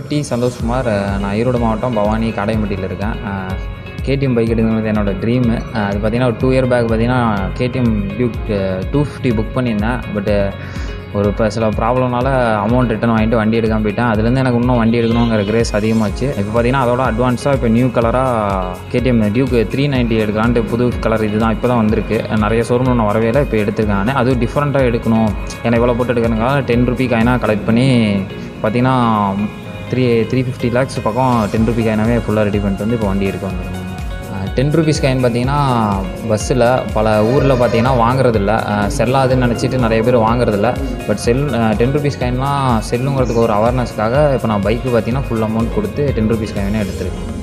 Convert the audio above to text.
D Santhoshkumar நான் ஈரோடு மாவட்டம் பவானி காடையம்பட்டியில் இருக்கேன் கேடிஎம் பைக் எடுக்கிறது என்னோட ட்ரீமு அது பார்த்தீங்கன்னா ஒரு டூ இயர் பேக் பார்த்தீங்கன்னா KTM Duke two fifty book பண்ணியிருந்தேன் பட்டு ஒரு இப்போ சில ப்ராப்ளம்னால அமௌண்ட் ரிட்டன் வாங்கிட்டு வண்டி எடுக்காமல் போயிட்டேன் அதுலேருந்து எனக்கு இன்னும் வண்டி எடுக்கணுங்கிற கிரேஸ் அதிகமாச்சு இப்போ பார்த்தீங்கன்னா அதோட அட்வான்ஸாக இப்போ நியூ கலராக கேடிஎம் டியூக் த்ரீ நைன்ட்டி எடுக்கலான்ட்டு புது கலர் இதுதான் இப்போ தான் வந்திருக்கு நிறைய ஷோரூம் நான் வரவே இல்லை இப்போ எடுத்திருக்கேன் நான் அதுவும் டிஃப்ரெண்ட்டாக எடுக்கணும் ஏன்னா இவ்வளோ போட்டு எடுக்கிறதுக்காக டென் ருபி காயினாக கலெக்ட் பண்ணி பார்த்தீங்கன்னா த்ரீ த்ரீ ஃபிஃப்டி லேக்ஸ் பக்கம் டென் ருபி காயினாவே ஃபுல்லாக ரெடி பண்ணிட்டு வந்து இப்போ வண்டி எடுக்க வந்துருக்கோம் டென் ருபீஸ் காயின் பார்த்தீங்கன்னா பஸ்ஸில் பல ஊரில் பார்த்தீங்கன்னா வாங்குறதில்ல செல்லாதுன்னு நினச்சிட்டு நிறைய பேர் வாங்குறதில்ல பட் செல் டென் ருபீஸ் காயின்லாம் செல்லுங்கிறதுக்கு ஒரு அவேர்னஸ்க்காக இப்போ நான் பைக்கு பார்த்தீங்கன்னா ஃபுல் அமௌண்ட் கொடுத்து டென் ருபீஸ் காயினே எடுத்திருக்கேன்